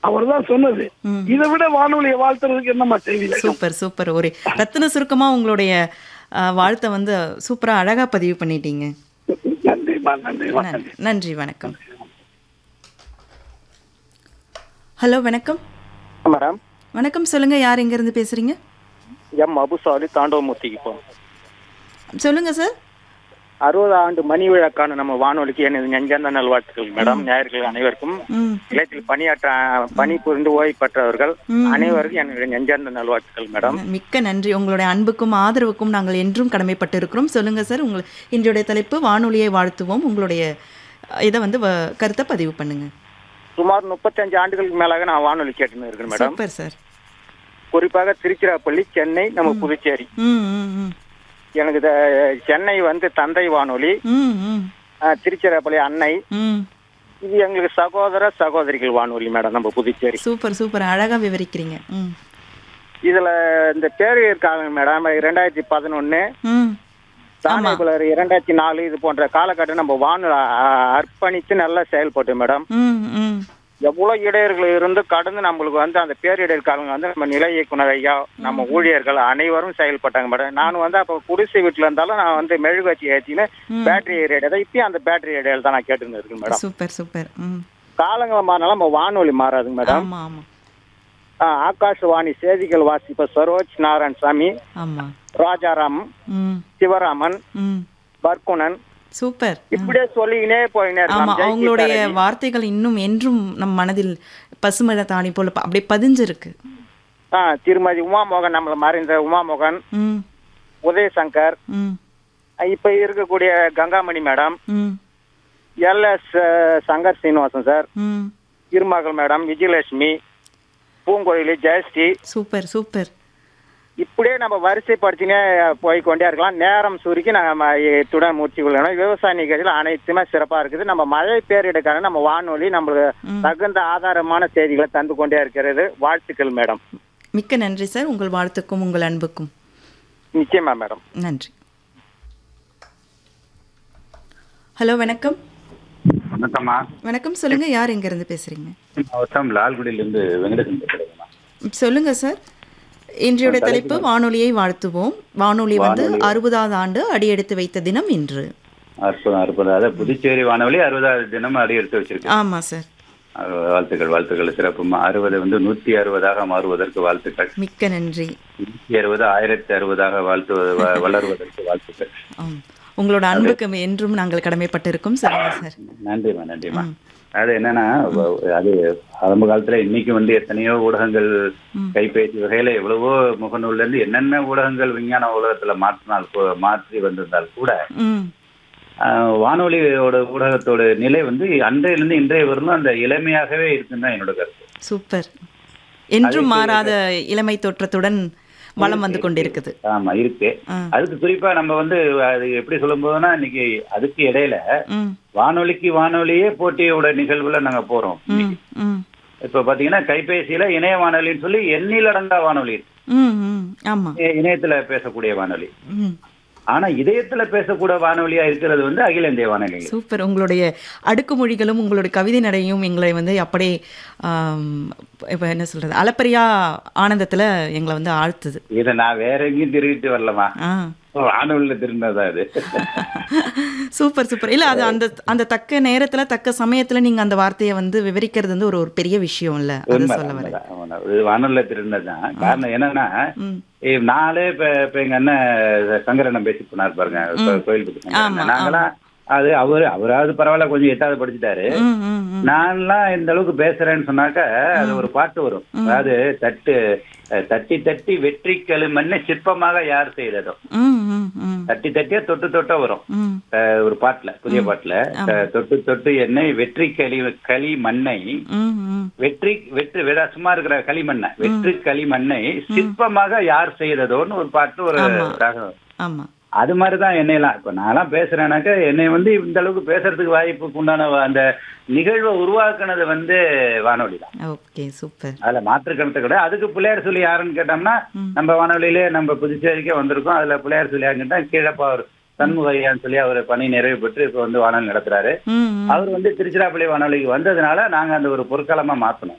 அவர் தான் சொன்னது ம். இதை விட வானொலியை வாழ்த்துறதுக்கு என்னம்மா செய்தி வேணும்? சூப்பர் சூப்பர் ஒரு ரத்தின சுருக்கமா உங்களுடைய அஹ், வாழ்த்தை வந்து சூப்பரா அழகா பதிவு பண்ணிட்டீங்க நன்றிம்மா நன்றிம்மா நன்றி நன்றி வணக்கம் ஹலோ வணக்கம் மேடம் வணக்கம் சொல்லுங்க யார் எங்க இருந்து பேசுறீங்க எம் அபுசாலி தாண்டவமூர்த்திக்கு இப்போ சொல்லுங்க சார் அறுபது ஆண்டு மணி விழாக்கான நம்ம வானொலிக்கு எனது நெஞ்சார்ந்த நல்வாழ்த்துக்கள் மேடம் நேயர்கள் அனைவருக்கும் ம் நிலையத்தில் பணியாற்ற பணி புரிந்து ஓய்வு பெற்றவர்கள் அனைவருக்கும் எனது நெஞ்சார்ந்த நல்வாழ்த்துக்கள் மேடம் மிக்க நன்றி உங்களுடைய அன்புக்கும் ஆதரவுக்கும் நாங்கள் என்றும் கடமைப்பட்டு இருக்கிறோம் சொல்லுங்க சார் உங்கள் இன்றைய தலைப்பு வானொலியை வாழ்த்துவோம் உங்களுடைய அஹ், இதை வந்து வ- கருத்தை பதிவு பண்ணுங்க சுமார் முப்பத்தஞ்சு ஆண்டுகளுக்கு மேலாக நான் வானொலி கேட்டுன்னு இருக்கேன் மேடம் சூப்பர் சார் குறிப்பாக திருச்சிராப்பள்ளி சென்னை நம்ம புதுச்சேரி ம் ம் ம் எனக்கு இந்த சென்னை வந்து தந்தை வானொலி ம் ம் அஹ், திருச்சிராப்பள்ளி அன்னை ம் இது எங்களுக்கு சகோதர சகோதரிகள் வானொலி மேடம் நம்ம புதுச்சேரி சூப்பர் சூப்பர் அழகா விவரிக்கிறீங்க ம் இதுல இந்த பேர் இருக்காங்க மேடம் ரெண்டாயிரத்தி பதினொன்னு ம் தானேகுலர் இரண்டாயிரத்தி நாலு இது போன்ற காலகட்டம் நம்ம வானொலி அர்ப்பணித்து நல்லா செயல்பட்டு மேடம் ம் ம் எவ்வளவு இடையர்கள் இருந்து கடந்து நம்மளுக்கு வந்து அந்த பேரிடர் காலங்க வந்து நம்ம நிலை இயக்குனர் ஐயா நம்ம ஊழியர்கள் அனைவரும் செயல்பட்டாங்க மேடம் நான் வந்து அப்போ குடிசை வீட்டுல இருந்தாலும் நான் வந்து மெழுகுவத்தி ஏற்றின்னு பேட்டரி ரேடியோ தான் இப்பயும் அந்த பேட்டரி ரேடியோவில் தான் நான் கேட்டுன்னு இருக்கேன் மேடம் சூப்பர் சூப்பர் ம் காலங்களை மாறினாலும் நம்ம வானொலி மாறாதுங்க மேடம் ஆமா ஆமா ஆ, ஆகாஷவாணி செய்திகள் வாசிப்ப சரோஜ் நாராயண் சாமி ஆமா ராஜாராம் ம் சிவராமன் ம் பர்குணன் சூப்பர் இப்படியே சொல்லிக்கினே போயினே ஆமா இருக்கலாம் ஜெயகீதா அவங்களுடைய ரவி. வார்த்தைகள் இன்னும் என்றும் நம் மனதில் பசுமழை தாணி போல ப- அப்படியே பதிஞ்சிருக்கு ஆ, திருமதி உமாமோகன் நம்மள மறைந்த உமாமோகன் ம் உதயசங்கர் ம் இப்ப இருக்கக்கூடிய கங்காமணி மேடம் ம் L S Shankar Srinivasan sir ம் Thirumagal madam Vijayalakshmi Poongoyili Jayashree super super இப்படியே நம்ம வரிசைப்படுத்தினே போய்க்கொண்டே இருக்கலாம் நேரம் சுருக்கி நம்ம இத்துடன் முடிச்சு கொள்ளணும் விவசாய நிகழ்ச்சியில் அனைத்துமே சிறப்பா இருக்குது நம்ம மழை பேரிடக்கான நம்ம வானொலி நம்மளுக்கு தகுந்த ஆதாரமான செய்திகளை தந்து கொண்டே இருக்கிறது வாழ்த்துக்கள் மேடம் மிக்க நன்றி சார் உங்கள் வாழ்த்துக்கும் உங்கள் அன்புக்கும் நிச்சயமா மேடம் நன்றி ஹலோ வணக்கம் வணக்கம்மா வணக்கம் சொல்லுங்க யார் எங்க இருந்து பேசுறீங்க மாவட்டம் லால்குடியிலிருந்து வெங்கடேசன் பேசுறேங்கம்மா சொல்லுங்க சார் இன்றைய தலைப்பு வானொலியை வாழ்த்துவோம் வானொலி வந்து அறுபதாவது ஆண்டு அடியெடுத்து வைத்த தினம் இன்று அற்புதம் அற்புதம் அதாவது புதுச்சேரி வானொலி அறுபதாவது தினம் அடி எடுத்து வச்சிருக்கு ஆமா சார் அஹ் வாழ்த்துக்கள் வாழ்த்துக்கள் சிறப்புமா அறுபது வந்து நூத்தி அறுபதாக மாறுவதற்கு வாழ்த்துக்கள் மிக்க நன்றி நூத்தி அறுபது ஆயிரத்தி அறுபதாக வாழ்த்து வ- வளருவதற்கு வாழ்த்துக்கள் ஆம். உங்களோட அன்புக்கு என்றும் நாங்கள் கடமைப்பட்டிருக்கோம் சொல்லுங்க சார் நன்றிம்மா நன்றிம்மா அது என்னன்னா வ- அது ஆரம்ப காலத்துல இன்னைக்கு வந்து எத்தனையோ ஊடகங்கள் கைபேசி வகையில எவ்வளவோ முகநூல்ல இருந்து என்னென்ன ஊடகங்கள் விஞ்ஞான உலகத்துல மாற்றினால் கூ- மாற்றி வந்திருந்தால் கூட ம் ஆஹ் வானொலியோட ஊடகத்தோட நிலை வந்து அன்றையிலிருந்து இன்றைய வரலும் அந்த இளமையாகவே இருக்குன்னு தான் என்னோட கருத்து சூப்பர் என்றும் மாறாத இளமை தோற்றத்துடன் வளம் வந்து கொண்டிருக்குது ஆமா இருக்கு ஆ. அதுக்கு குறிப்பா நம்ம வந்து அது எப்படி சொல்லும் போதுன்னா இன்னைக்கு அதுக்கு இடையில ம் வானொலிக்கு வானொலியே போட்டியோட நிகழ்வுல நாங்க போறோம் ம் ம் இப்ப பாத்தீங்கன்னா கைபேசியில இணைய வானொலின்னு சொல்லி எண்ணிலடங்கா வானொலி இருக்கு. ம் ம் ஆமா இ- இணையத்துல பேசக்கூடிய வானொலி ம் ஆனா இதயத்துல பேசக்கூடிய வானொலியா இருக்கிறது வந்து அகில இந்திய வானொலி சூப்பர் உங்களுடைய அடுக்குமொழிகளும் உங்களுடைய கவிதை நடையும் எங்களை வந்து அப்படியே ஆம், இப்ப என்ன சொல்றது அளப்பரியா ஆனந்தத்துல எங்களை வந்து ஆழ்த்துது இதை நான் வேற எங்கேயும் திருவிட்டு வரலமா ஆ வானொலியில திருந்ததா அது சூப்பர் சூப்பர் இல்ல அது அந்த அந்த தக்க நேரத்துல தக்க சமயத்துல நீங்க அந்த வார்த்தையை வந்து விவரிக்கிறது வந்து ஒரு ஒரு பெரிய விஷயம் இல்ல அது உண்மை, சொல்ல வரேன் உண்மைதான், உண்மைதான். இது வானொலியில திருந்ததுதான் காரணம் என்னன்னா ம் ஏ, நாளே இப்ப இப்ப எங்க அண்ணன் சங்கரண்ணன் பேசி போனார் பாருங்க இப்ப கோயிலுக்கு ஆமா, சங்கரண்ணன். நாங்களாம் அது அவரு அவராவது பரவாயில்ல கொஞ்சம் எட்டாவது படிச்சுட்டாரு ம் ம் ம் நான்லாம் இந்த அளவுக்கு பேசுறேன்னு சொன்னாக்க அது ஒரு பாட்டு வரும் அதாவது தட்டு அஹ், தட்டி தட்டி வெற்றி களிமண்ணை சிற்பமாக யார் செய்ததோ ம் ம் ம் தட்டி தட்டியா தொட்டு தொட்ட வரும் ம் அஹ், ஒரு பாட்டுல புதிய பாட்டுல அஹ், தொட்டு தொட்டு என்னை வெற்றி களி களி மண்ணை ம் ம் வெற்றி வெற்றி விட சும்மா இருக்கிற களிமண்ணை வெற்றி களிமண்ணை சிற்பமாக யார் செய்ததோன்னு ஒரு பாட்டு ஒரு ஆமா. ராகம் ஆமா அது மாதிரிதான் என்னையெல்லாம் இப்ப நான்லாம் பேசுறேனாக்க என்னை வந்து இந்த அளவுக்கு பேசுறதுக்கு வாய்ப்புக்கு உண்டான அந்த நிகழ்வை உருவாக்குனது வந்து வானொலி தான் ஓகே சூப்பர் அதுல மாற்று கருத்து கிடையாது அதுக்கு பிள்ளையார் சொல்லி யாருன்னு கேட்டோம்னா நம்ம வானொலியிலே நம்ம புதுச்சேரிக்கே வந்திருக்கோம் அதுல பிள்ளையார் சொல்லி யாருன்னு கேட்டா கீழப்பா அவர் சண்முக ஐயான்னு சொல்லி அவர் பணி நிறைவு பெற்று இப்ப வந்து வானொலி நடத்துறாரு ம் ம் அவர் வந்து திருச்சிராப்பள்ளி வானொலிக்கு வந்ததுனால நாங்க அந்த ஒரு பொற்காலமா மாத்தணும்